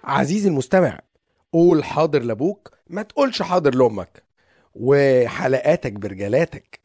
عزيزي المستمع قول حاضر لابوك ما تقولش حاضر لامك وحلقاتك برجلاتك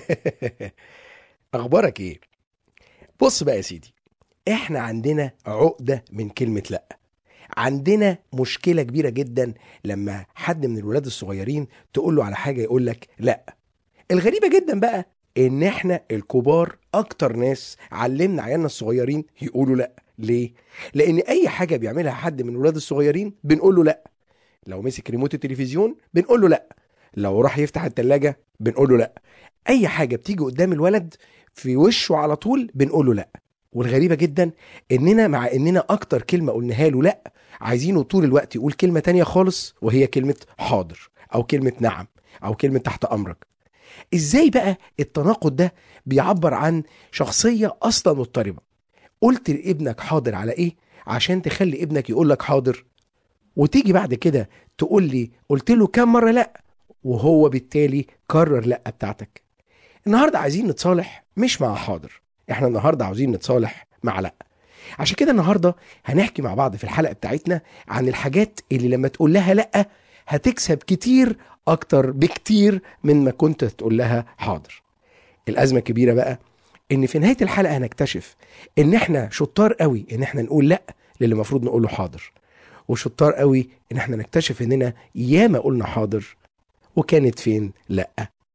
اخبارك ايه بص بقى يا سيدي احنا عندنا عقدة من كلمة لا عندنا مشكلة كبيرة جدا لما حد من الولاد الصغيرين تقول له على حاجة يقول لك لا الغريبة جدا بقى ان احنا الكبار اكتر ناس علمنا عيالنا الصغيرين يقولوا لا ليه لان اي حاجة بيعملها حد من الولاد الصغيرين بنقول له لا لو مسك ريموت التلفزيون بنقول له لا لو راح يفتح التلاجة بنقول له لا اي حاجة بتيجي قدام الولد في وشه على طول بنقول له لا والغريبة جدا اننا مع اننا اكتر كلمة قلناها له لا عايزينه طول الوقت يقول كلمة تانية خالص وهي كلمة حاضر او كلمة نعم او كلمة تحت امرك ازاي بقى التناقض ده بيعبر عن شخصية اصلا مضطربة قلت لابنك حاضر على ايه عشان تخلي ابنك يقول لك حاضر وتيجي بعد كده تقول لي قلت له كام مرة لا وهو بالتالي كرر لا بتاعتك النهارده عايزين نتصالح مش مع حاضر احنا النهارده عاوزين نتصالح مع لا عشان كده النهارده هنحكي مع بعض في الحلقه بتاعتنا عن الحاجات اللي لما تقول لها لا هتكسب كتير اكتر بكتير من ما كنت تقول لها حاضر الازمه الكبيره بقى ان في نهايه الحلقه هنكتشف ان احنا شطار قوي ان احنا نقول لا للي المفروض نقول له حاضر وشطار قوي ان احنا نكتشف اننا ياما قلنا حاضر وكانت فين لا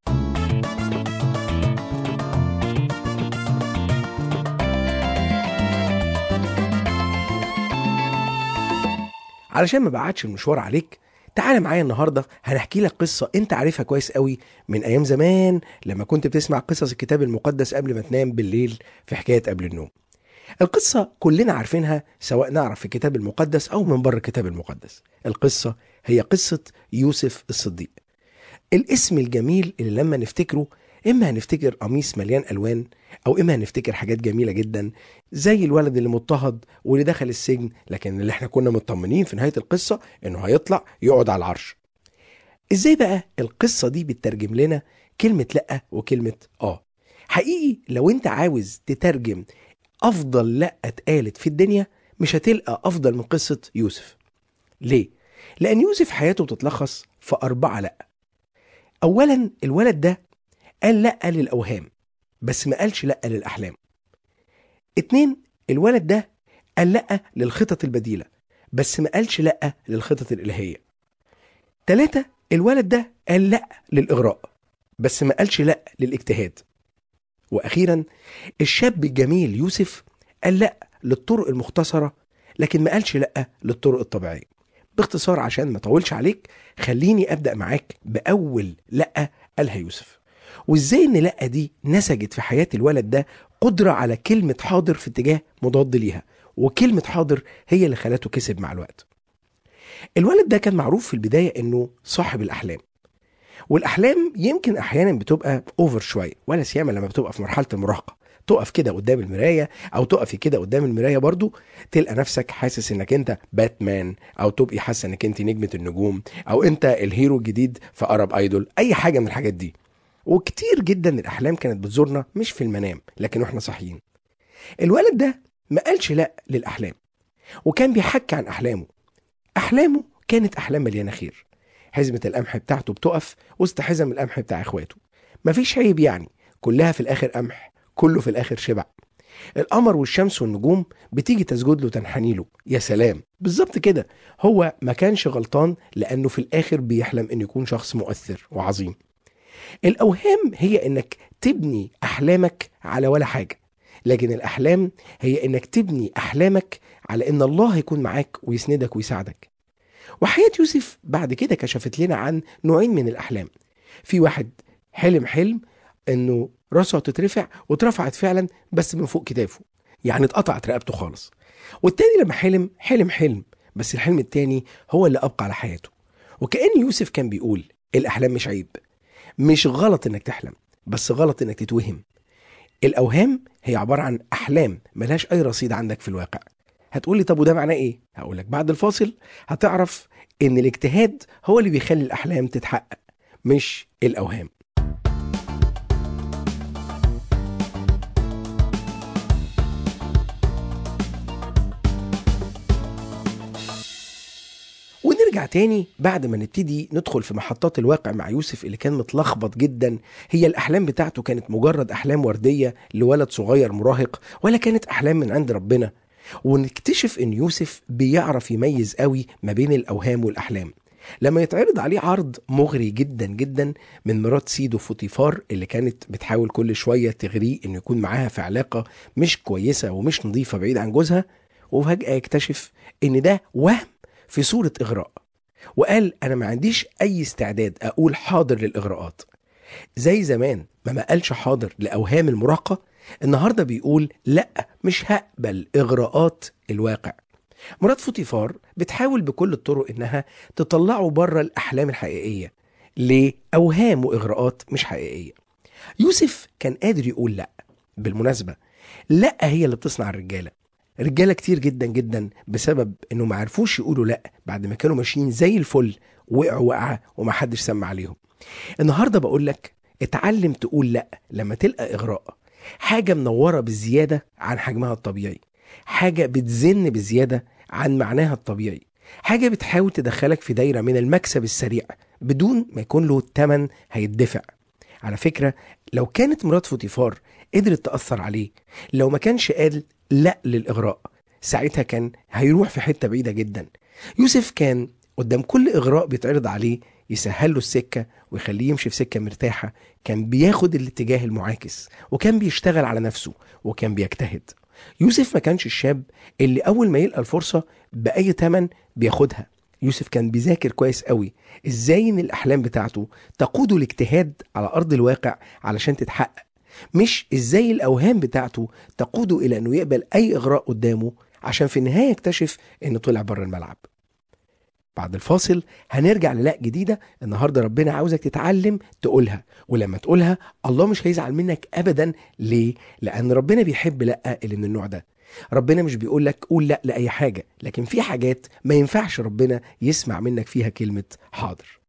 علشان ما بعدش المشوار عليك تعالى معايا النهارده هنحكي لك قصه انت عارفها كويس قوي من ايام زمان لما كنت بتسمع قصص الكتاب المقدس قبل ما تنام بالليل في حكايه قبل النوم القصه كلنا عارفينها سواء نعرف في الكتاب المقدس او من بره الكتاب المقدس القصه هي قصه يوسف الصديق الاسم الجميل اللي لما نفتكره اما هنفتكر قميص مليان الوان او اما هنفتكر حاجات جميله جدا زي الولد اللي مضطهد واللي دخل السجن لكن اللي احنا كنا مطمنين في نهايه القصه انه هيطلع يقعد على العرش ازاي بقى القصه دي بتترجم لنا كلمه لا وكلمه اه حقيقي لو انت عاوز تترجم افضل لا اتقالت في الدنيا مش هتلقى افضل من قصه يوسف ليه لان يوسف حياته بتتلخص في اربعه لا اولا الولد ده قال لا للاوهام بس ما قالش لا للاحلام اتنين الولد ده قال لا للخطط البديله بس ما قالش لا للخطط الالهيه تلاتة الولد ده قال لا للاغراء بس ما قالش لا للاجتهاد واخيرا الشاب الجميل يوسف قال لا للطرق المختصره لكن ما قالش لا للطرق الطبيعيه باختصار عشان ما اطولش عليك خليني ابدا معاك باول لا قالها يوسف وازاي ان لا دي نسجت في حياه الولد ده قدره على كلمه حاضر في اتجاه مضاد ليها وكلمه حاضر هي اللي خلته كسب مع الوقت الولد ده كان معروف في البدايه انه صاحب الاحلام والاحلام يمكن احيانا بتبقى اوفر شويه ولا سيما لما بتبقى في مرحله المراهقه تقف كده قدام المرايه او تقفي كده قدام المرايه برضو تلقى نفسك حاسس انك انت باتمان او تبقي حاسه انك انت نجمه النجوم او انت الهيرو الجديد في ارب ايدول اي حاجه من الحاجات دي وكتير جدا الاحلام كانت بتزورنا مش في المنام لكن واحنا صاحيين الولد ده ما قالش لا للاحلام وكان بيحكي عن احلامه احلامه كانت احلام مليانه خير حزمه القمح بتاعته بتقف وسط حزم القمح بتاع اخواته مفيش عيب يعني كلها في الاخر قمح كله في الاخر شبع القمر والشمس والنجوم بتيجي تسجد له تنحني له يا سلام بالظبط كده هو ما كانش غلطان لانه في الاخر بيحلم انه يكون شخص مؤثر وعظيم الاوهام هي انك تبني احلامك على ولا حاجه لكن الاحلام هي انك تبني احلامك على ان الله هيكون معاك ويسندك ويساعدك وحياه يوسف بعد كده كشفت لنا عن نوعين من الاحلام في واحد حلم حلم انه راسه هتترفع واترفعت فعلا بس من فوق كتافه يعني اتقطعت رقبته خالص والتاني لما حلم حلم حلم بس الحلم التاني هو اللي ابقى على حياته وكأن يوسف كان بيقول الاحلام مش عيب مش غلط انك تحلم بس غلط انك تتوهم الاوهام هي عباره عن احلام ملهاش اي رصيد عندك في الواقع هتقول لي طب وده معناه ايه هقول لك بعد الفاصل هتعرف ان الاجتهاد هو اللي بيخلي الاحلام تتحقق مش الاوهام نرجع تاني بعد ما نبتدي ندخل في محطات الواقع مع يوسف اللي كان متلخبط جدا هي الأحلام بتاعته كانت مجرد أحلام وردية لولد صغير مراهق ولا كانت أحلام من عند ربنا ونكتشف ان يوسف بيعرف يميز قوي ما بين الاوهام والاحلام لما يتعرض عليه عرض مغري جدا جدا من مرات سيدو فوتيفار اللي كانت بتحاول كل شويه تغريه انه يكون معاها في علاقه مش كويسه ومش نظيفه بعيد عن جوزها وفجاه يكتشف ان ده وهم في صوره اغراء وقال انا ما عنديش اي استعداد اقول حاضر للاغراءات زي زمان ما ما قالش حاضر لاوهام المراهقه النهارده بيقول لا مش هقبل اغراءات الواقع مرات فوتيفار بتحاول بكل الطرق انها تطلعه بره الاحلام الحقيقيه لاوهام واغراءات مش حقيقيه يوسف كان قادر يقول لا بالمناسبه لا هي اللي بتصنع الرجاله رجاله كتير جدا جدا بسبب انه ما عرفوش يقولوا لا بعد ما كانوا ماشيين زي الفل وقعوا وقعه ومحدش سمع عليهم النهارده بقول لك اتعلم تقول لا لما تلقى اغراء حاجه منوره بزياده عن حجمها الطبيعي حاجه بتزن بزياده عن معناها الطبيعي حاجه بتحاول تدخلك في دايره من المكسب السريع بدون ما يكون له ثمن هيدفع على فكره لو كانت مرات فوتيفار قدرت تاثر عليه لو ما كانش قال لا للاغراء ساعتها كان هيروح في حته بعيده جدا يوسف كان قدام كل اغراء بيتعرض عليه يسهل له السكه ويخليه يمشي في سكه مرتاحه كان بياخد الاتجاه المعاكس وكان بيشتغل على نفسه وكان بيجتهد يوسف ما كانش الشاب اللي اول ما يلقى الفرصه باي تمن بياخدها يوسف كان بيذاكر كويس قوي ازاي ان الاحلام بتاعته تقوده الاجتهاد على ارض الواقع علشان تتحقق مش ازاي الاوهام بتاعته تقوده الى انه يقبل اي اغراء قدامه عشان في النهايه يكتشف انه طلع بره الملعب بعد الفاصل هنرجع للا جديده النهارده ربنا عاوزك تتعلم تقولها ولما تقولها الله مش هيزعل منك ابدا ليه لان ربنا بيحب لا اللي من النوع ده ربنا مش بيقول لك قول لا لاي حاجه لكن في حاجات ما ينفعش ربنا يسمع منك فيها كلمه حاضر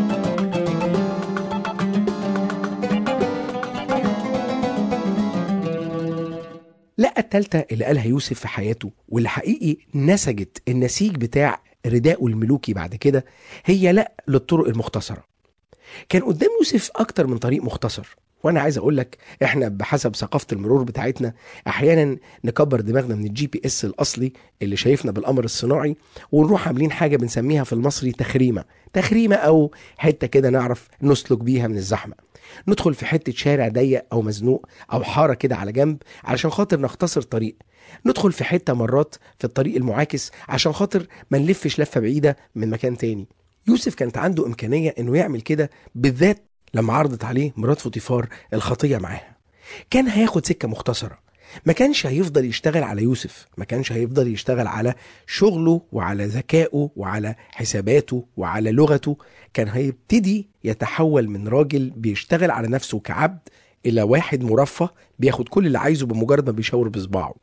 لا التالتة اللي قالها يوسف في حياته واللي حقيقي نسجت النسيج بتاع رداءه الملوكي بعد كده هي لا للطرق المختصرة كان قدام يوسف أكتر من طريق مختصر وانا عايز اقول لك احنا بحسب ثقافه المرور بتاعتنا احيانا نكبر دماغنا من الجي بي اس الاصلي اللي شايفنا بالقمر الصناعي ونروح عاملين حاجه بنسميها في المصري تخريمه تخريمه او حته كده نعرف نسلك بيها من الزحمه ندخل في حته شارع ضيق او مزنوق او حاره كده على جنب علشان خاطر نختصر طريق ندخل في حته مرات في الطريق المعاكس عشان خاطر ما نلفش لفه بعيده من مكان تاني يوسف كانت عنده امكانيه انه يعمل كده بالذات لما عرضت عليه مرات فوتيفار الخطيه معاها كان هياخد سكه مختصره ما كانش هيفضل يشتغل على يوسف ما كانش هيفضل يشتغل على شغله وعلى ذكائه وعلى حساباته وعلى لغته كان هيبتدي يتحول من راجل بيشتغل على نفسه كعبد الى واحد مرفه بياخد كل اللي عايزه بمجرد ما بيشاور بصباعه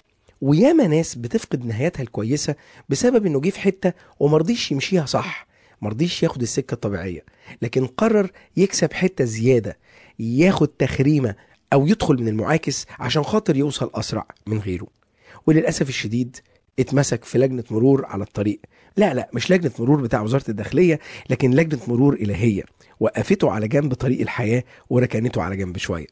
وياما ناس بتفقد نهايتها الكويسه بسبب انه جه في حته ومرضيش يمشيها صح مرضيش ياخد السكه الطبيعيه لكن قرر يكسب حته زياده ياخد تخريمه او يدخل من المعاكس عشان خاطر يوصل اسرع من غيره وللاسف الشديد اتمسك في لجنه مرور على الطريق لا لا مش لجنه مرور بتاع وزاره الداخليه لكن لجنه مرور الهيه وقفته على جنب طريق الحياه وركنته على جنب شويه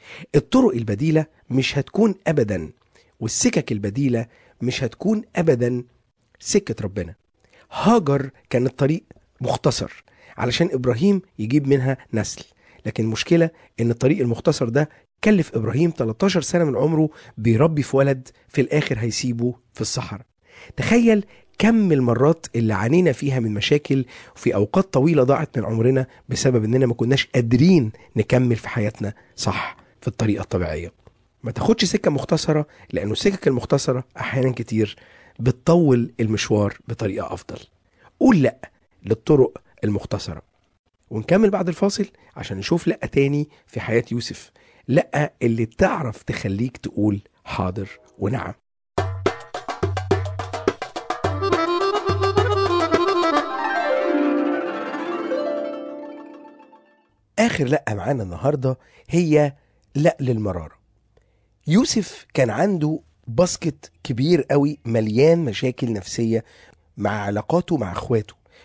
الطرق البديله مش هتكون ابدا والسكك البديله مش هتكون ابدا سكه ربنا هاجر كان الطريق مختصر علشان ابراهيم يجيب منها نسل لكن المشكله ان الطريق المختصر ده كلف ابراهيم 13 سنه من عمره بيربي في ولد في الاخر هيسيبه في الصحراء تخيل كم المرات اللي عانينا فيها من مشاكل في اوقات طويله ضاعت من عمرنا بسبب اننا ما كناش قادرين نكمل في حياتنا صح في الطريقه الطبيعيه ما تاخدش سكه مختصره لانه السكك المختصره احيانا كتير بتطول المشوار بطريقه افضل قول لا للطرق المختصره ونكمل بعد الفاصل عشان نشوف لا تاني في حياه يوسف لا اللي تعرف تخليك تقول حاضر ونعم اخر لا معانا النهارده هي لا للمراره يوسف كان عنده باسكت كبير قوي مليان مشاكل نفسيه مع علاقاته مع اخواته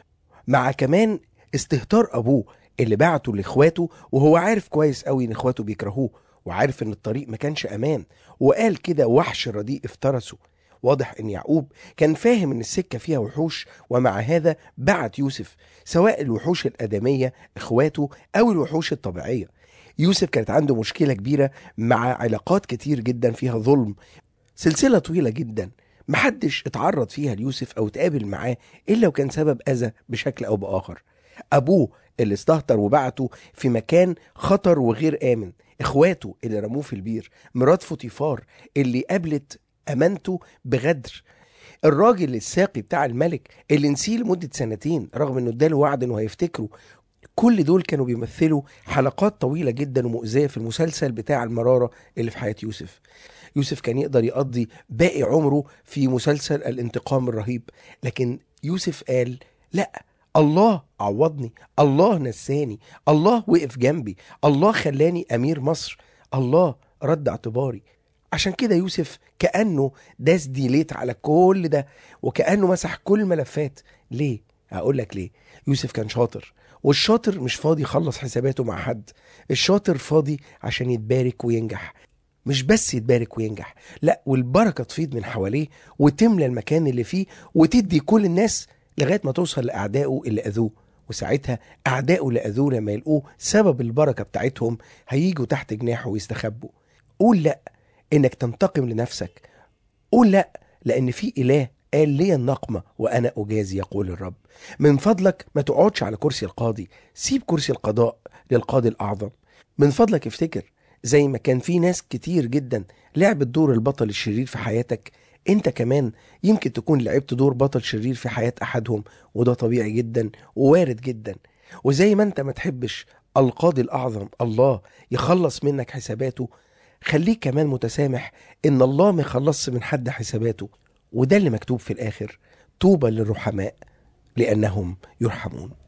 مع كمان استهتار ابوه اللي بعته لاخواته وهو عارف كويس قوي ان اخواته بيكرهوه وعارف ان الطريق ما كانش امان وقال كده وحش رديء افترسه واضح ان يعقوب كان فاهم ان السكه فيها وحوش ومع هذا بعت يوسف سواء الوحوش الادميه اخواته او الوحوش الطبيعيه يوسف كانت عنده مشكله كبيره مع علاقات كتير جدا فيها ظلم سلسله طويله جدا محدش اتعرض فيها ليوسف او اتقابل معاه الا وكان سبب اذى بشكل او باخر ابوه اللي استهتر وبعته في مكان خطر وغير امن اخواته اللي رموه في البير مرات فوتيفار اللي قابلت امانته بغدر الراجل الساقي بتاع الملك اللي نسيه لمده سنتين رغم انه اداله وعد انه هيفتكره كل دول كانوا بيمثلوا حلقات طويله جدا ومؤذيه في المسلسل بتاع المراره اللي في حياه يوسف يوسف كان يقدر يقضي باقي عمره في مسلسل الانتقام الرهيب لكن يوسف قال لا الله عوضني الله نساني الله وقف جنبي الله خلاني امير مصر الله رد اعتباري عشان كده يوسف كانه داس ديليت على كل ده وكانه مسح كل الملفات ليه هقول لك ليه يوسف كان شاطر والشاطر مش فاضي يخلص حساباته مع حد الشاطر فاضي عشان يتبارك وينجح مش بس يتبارك وينجح لا والبركه تفيض من حواليه وتملى المكان اللي فيه وتدي كل الناس لغايه ما توصل لاعدائه اللي اذوه وساعتها اعدائه اللي اذوه لما يلقوه سبب البركه بتاعتهم هيجوا تحت جناحه ويستخبوا قول لا انك تنتقم لنفسك قول لا لان في اله قال لي النقمة وأنا أجازي يقول الرب من فضلك ما تقعدش على كرسي القاضي سيب كرسي القضاء للقاضي الأعظم من فضلك افتكر زي ما كان في ناس كتير جدا لعبت دور البطل الشرير في حياتك انت كمان يمكن تكون لعبت دور بطل شرير في حياة أحدهم وده طبيعي جدا ووارد جدا وزي ما انت ما تحبش القاضي الأعظم الله يخلص منك حساباته خليك كمان متسامح ان الله ما يخلصش من حد حساباته وده اللي مكتوب في الآخر طوبى للرحماء لأنهم يرحمون